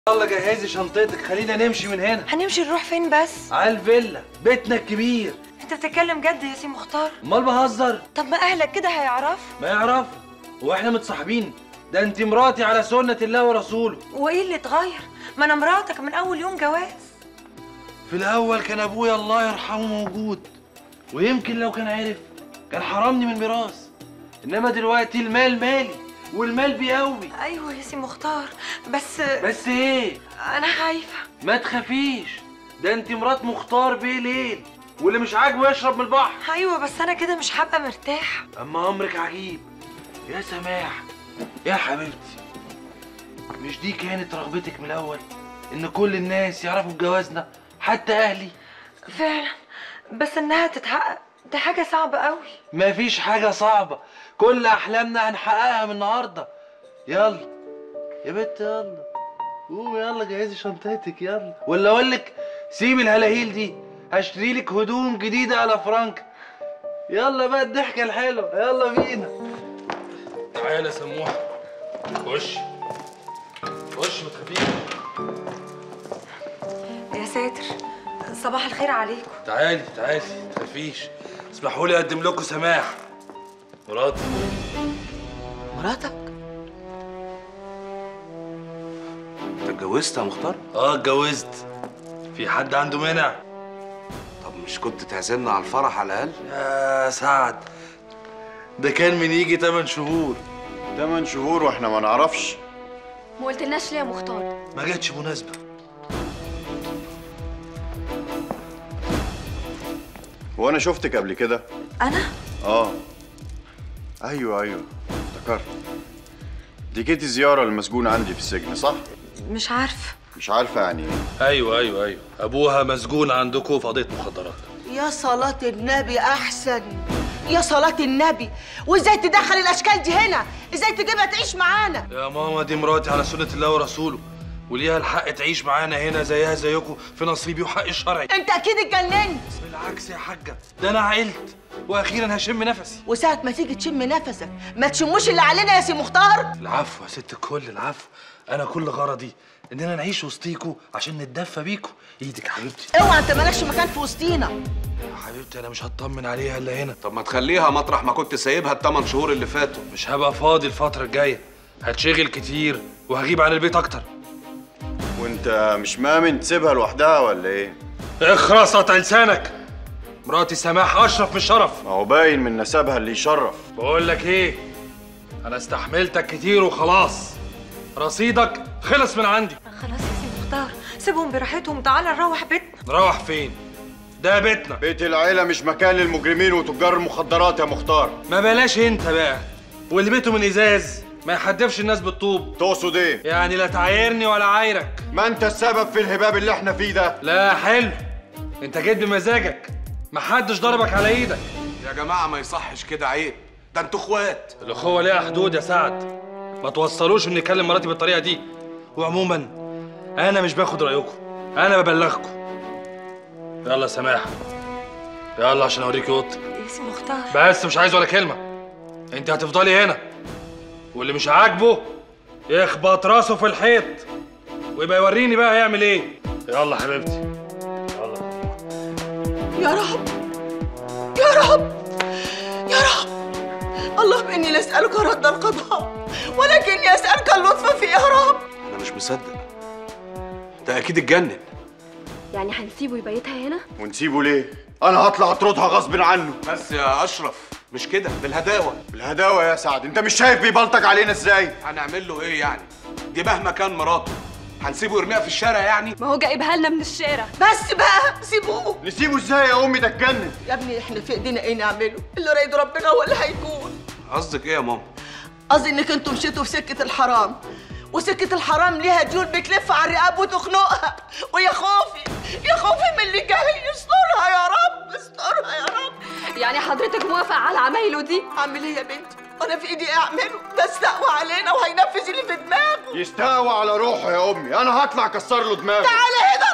يلا جهزي شنطتك خلينا نمشي من هنا هنمشي نروح فين بس على الفيلا بيتنا الكبير انت بتتكلم جد يا سي مختار امال بهزر طب ما اهلك كده هيعرفوا ما يعرف هو احنا متصاحبين ده انت مراتي على سنة الله ورسوله وايه اللي اتغير ما انا مراتك من اول يوم جواز في الاول كان ابويا الله يرحمه موجود ويمكن لو كان عرف كان حرمني من ميراث انما دلوقتي المال مالي والمال بيقوي ايوه يا سي مختار بس بس ايه انا خايفه ما تخافيش ده انت مرات مختار بيه ليل واللي مش عاجبه يشرب من البحر ايوه بس انا كده مش هبقى مرتاحه اما امرك عجيب يا سماح يا حبيبتي مش دي كانت رغبتك من الاول ان كل الناس يعرفوا بجوازنا حتى اهلي فعلا بس انها تتحقق دي حاجه صعبه قوي مفيش حاجه صعبه كل احلامنا هنحققها من النهارده يلا يا بنت يلا قومي يلا جهزي شنطتك يلا ولا اقول لك سيبي الهلاهيل دي هشتري لك هدوم جديده على فرانك يلا بقى الضحكه الحلوه يلا بينا تعالى يا سموحه خش خش ما تخافيش يا ساتر صباح الخير عليكم تعالي تعالي ما تخافيش اسمحوا لي اقدم لكم سماح مراتي مراتك انت اتجوزت يا مختار؟ اه اتجوزت في حد عنده مانع طب مش كنت تعزمنا على الفرح على الاقل؟ يا سعد ده كان من يجي 8 شهور تمن شهور واحنا ما نعرفش ما قلتلناش ليه يا مختار ما جاتش مناسبه وانا شفتك قبل كده انا اه ايوه ايوه افتكرت دي جيتي زياره للمسجون عندي في السجن صح مش عارفه مش عارفه يعني ايه ايوه ايوه ايوه ابوها مسجون عندكم في قضيه مخدرات يا صلاة النبي أحسن يا صلاة النبي وإزاي تدخل الأشكال دي هنا؟ إزاي تجيبها تعيش معانا؟ يا ماما دي مراتي على سنه الله ورسوله وليها الحق تعيش معانا هنا زيها زيكم في نصيبي وحقي الشرعي أنت أكيد اتجننت بالعكس يا حاجه ده انا عقلت واخيرا هشم نفسي وساعة ما تيجي تشم نفسك ما تشموش اللي علينا يا سي مختار العفو يا ست الكل العفو انا كل غرضي اننا نعيش وسطيكوا عشان نتدفى بيكوا ايدك يا حبيبتي اوعى أنت مالكش مكان في وسطينا يا حبيبتي انا مش هطمن عليها الا هنا طب ما تخليها مطرح ما كنت سايبها الثمان شهور اللي فاتوا مش هبقى فاضي الفتره الجايه هتشغل كتير وهغيب عن البيت اكتر وانت مش مامن تسيبها لوحدها ولا ايه اخرس قطع لسانك مراتي سماح اشرف من شرف ما هو باين من نسبها اللي يشرف بقول لك ايه انا استحملتك كتير وخلاص رصيدك خلص من عندي خلاص يا سي مختار سيبهم براحتهم تعالى نروح بيتنا نروح فين ده بيتنا بيت العيله مش مكان للمجرمين وتجار المخدرات يا مختار ما بلاش انت بقى واللي بيته من ازاز ما يحدفش الناس بالطوب تقصد ايه يعني لا تعايرني ولا عايرك ما انت السبب في الهباب اللي احنا فيه ده لا حلو انت جيت بمزاجك محدش ضربك على ايدك يا جماعه ما يصحش كده عيب ده انتوا اخوات الاخوه ليها حدود يا سعد ما توصلوش ان نكلم مراتي بالطريقه دي وعموما انا مش باخد رايكم انا ببلغكم يلا يا سماح يلا عشان اوريكي اوضتك يا سي مختار بس مش عايز ولا كلمه انت هتفضلي هنا واللي مش عاجبه يخبط راسه في الحيط ويبقى يوريني بقى هيعمل ايه يلا حبيبتي يلا يا رب يا رب يا رب اللهم إني لا أسألك رد القضاء ولكني أسألك اللطف فيه يا رب انا مش مصدق ده اكيد اتجنن يعني هنسيبه يبيتها هنا ونسيبه ليه انا هطلع اطردها غصب عنه بس يا اشرف مش كده بالهداوه بالهداوه يا سعد انت مش شايف بيبلطج علينا ازاي هنعمل له ايه يعني دي مهما كان مراته هنسيبه يرميها في الشارع يعني ما هو جايبها لنا من الشارع بس بقى سيبوه نسيبه ازاي يا امي ده اتجنن يا ابني احنا في ايدينا ايه نعمله اللي رايد ربنا هو اللي هيكون قصدك ايه يا ماما قصدي انك انتوا مشيتوا في سكه الحرام وسكه الحرام ليها ديول بتلف على الرقاب وتخنقها ويا خوفي يا خوفي من اللي جاي استرها يا رب استرها يا رب يعني حضرتك موافق على عمايله دي اعمل ايه يا بنتي وانا في ايدي اعمله ده استقوى علينا وهينفذ اللي في دماغه يستهوى على روحه يا امي انا هطلع اكسر له دماغه تعالى هنا